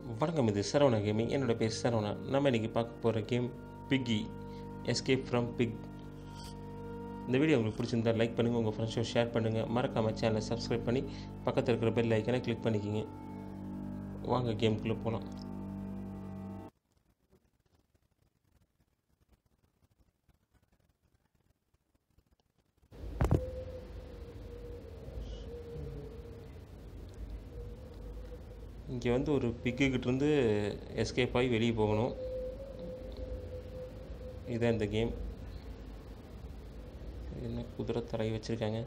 வணக்கம் இது சரவணா கேமிங் என்னோட பேர் சரவணா நம்ம இன்றைக்கி பார்க்க போகிற game piggy escape from pig இந்த வீடியோ உங்களுக்கு பிடிச்சிருந்தா லைக் பண்ணுங்கள் உங்கள் ஃப்ரெண்ட்ஸோட ஷேர் பண்ணுங்கள் மறக்காமல் சேனலை சப்ஸ்கிரைப் பண்ணி பக்கத்தில் இருக்கிற பெல் ஐக்கனை கிளிக் பண்ணிக்கிங்க வாங்க கேமுக்குள்ளே போகலாம் இங்கே வந்து ஒரு பிக்குக்கிட்டேருந்து எஸ்கேப் ஆகி வெளியே போகணும் இதுதான் இந்த கேம் என்ன குதிரை தரை வச்சுருக்காங்க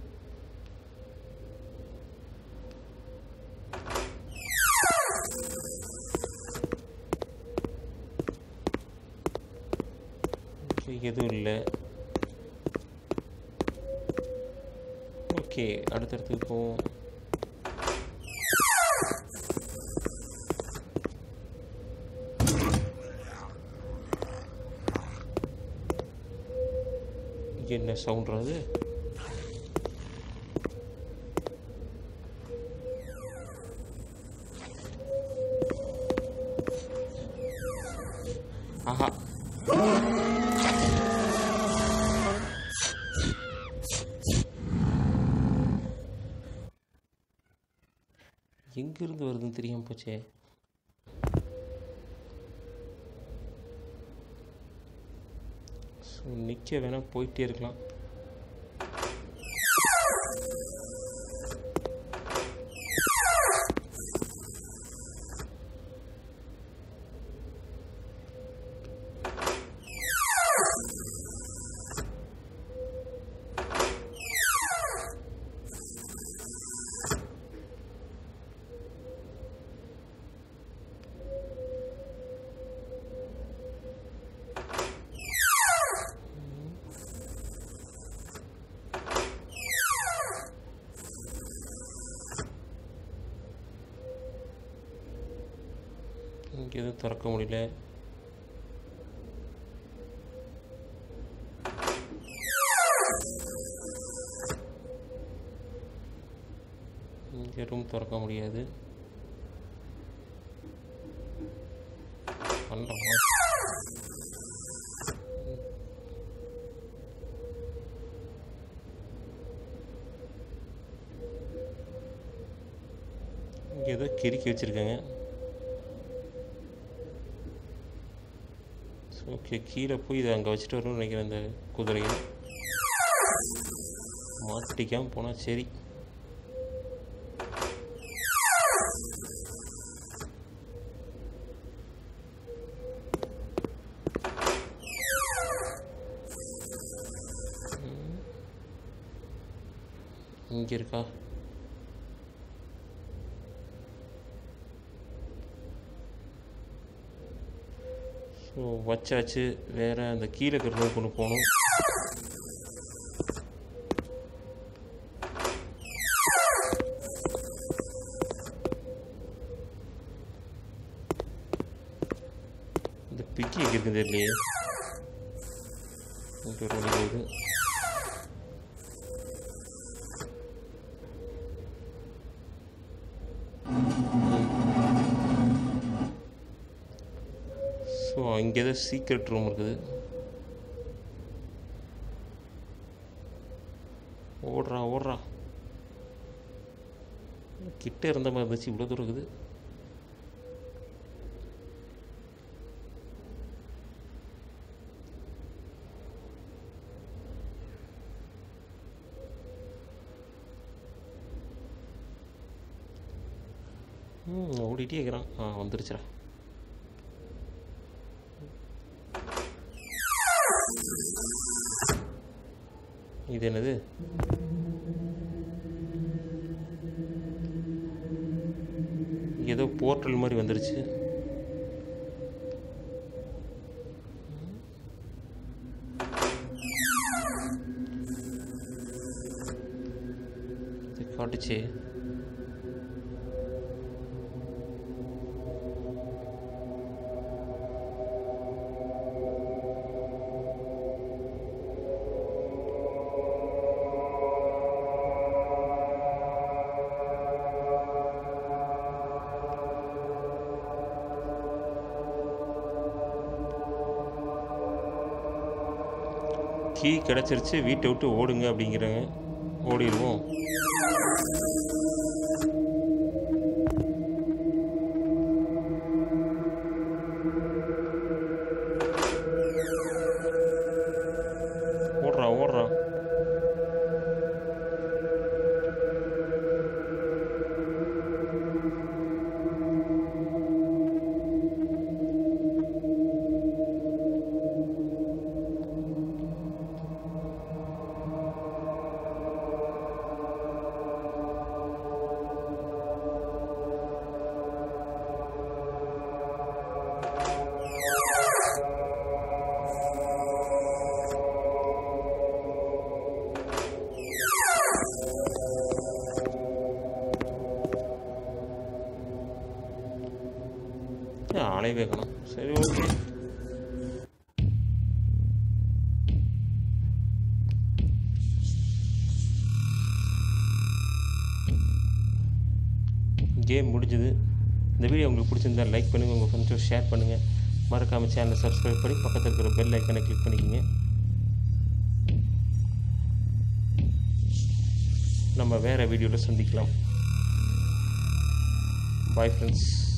ஓகே எதுவும் இல்லை ஓகே அடுத்தடுத்து போவோம் என்ன சவுண்ட் அது ஆஹா எங்கிருந்து வருதுன்னு தெரியாம போச்சே ஸோ நிற்க வேணால் போயிட்டே இருக்கலாம் இங்கே எதுவும் திறக்க முடியல இங்கே ரூம் திறக்க முடியாது பண்ணலாமா இங்கே ஏதோ கிறுக்கி வச்சுருக்காங்க ஓகே கீழே போய் இதை அங்கே வச்சுட்டு வரணும்னு நினைக்கிறேன் அந்த குதிரையை மாட்டிக்காமல் போனால் சரி இங்கே இருக்கா ஸோ வச்சாச்சு வேறு அந்த கீழே இருக்கிற ரூம் கொண்டு போகணும் இந்த பிக்கி எங்கே இருக்குது இல்லையே இங்கே ஒரு வழி போகுது ஸோ இங்கே ஏதோ சீக்ரெட் ரூம் இருக்குது ஓடுறா ஓடுறா கிட்ட இருந்த மாதிரி இருந்துச்சு இவ்வளோ தூரம் இருக்குது ம் ஓடிட்டே இருக்கிறான் ஆ வந்துருச்சுடா இது என்னது ஏதோ போர்ட்டல் மாதிரி வந்துருச்சு இது காட்டுச்சு கீ கிடச்சிருச்சு வீட்டை விட்டு ஓடுங்க அப்படிங்கிறாங்க ஓடிடுவோம் ஓடுறான் ஓடுறான் ஏன் ஆளே வைக்கணும் சரி ஓகே கேம் முடிஞ்சது இந்த வீடியோ உங்களுக்கு பிடிச்சிருந்தா லைக் பண்ணுங்கள் உங்கள் ஃப்ரெண்ட்ஸோட ஷேர் பண்ணுங்கள் மறக்காமல் சேனலை சப்ஸ்கிரைப் பண்ணி பக்கத்தில் இருக்கிற பெல் ஐக்கனை கிளிக் பண்ணிக்கோங்க நம்ம வேறு வீடியோவில் சந்திக்கலாம் பாய் ஃப்ரெண்ட்ஸ்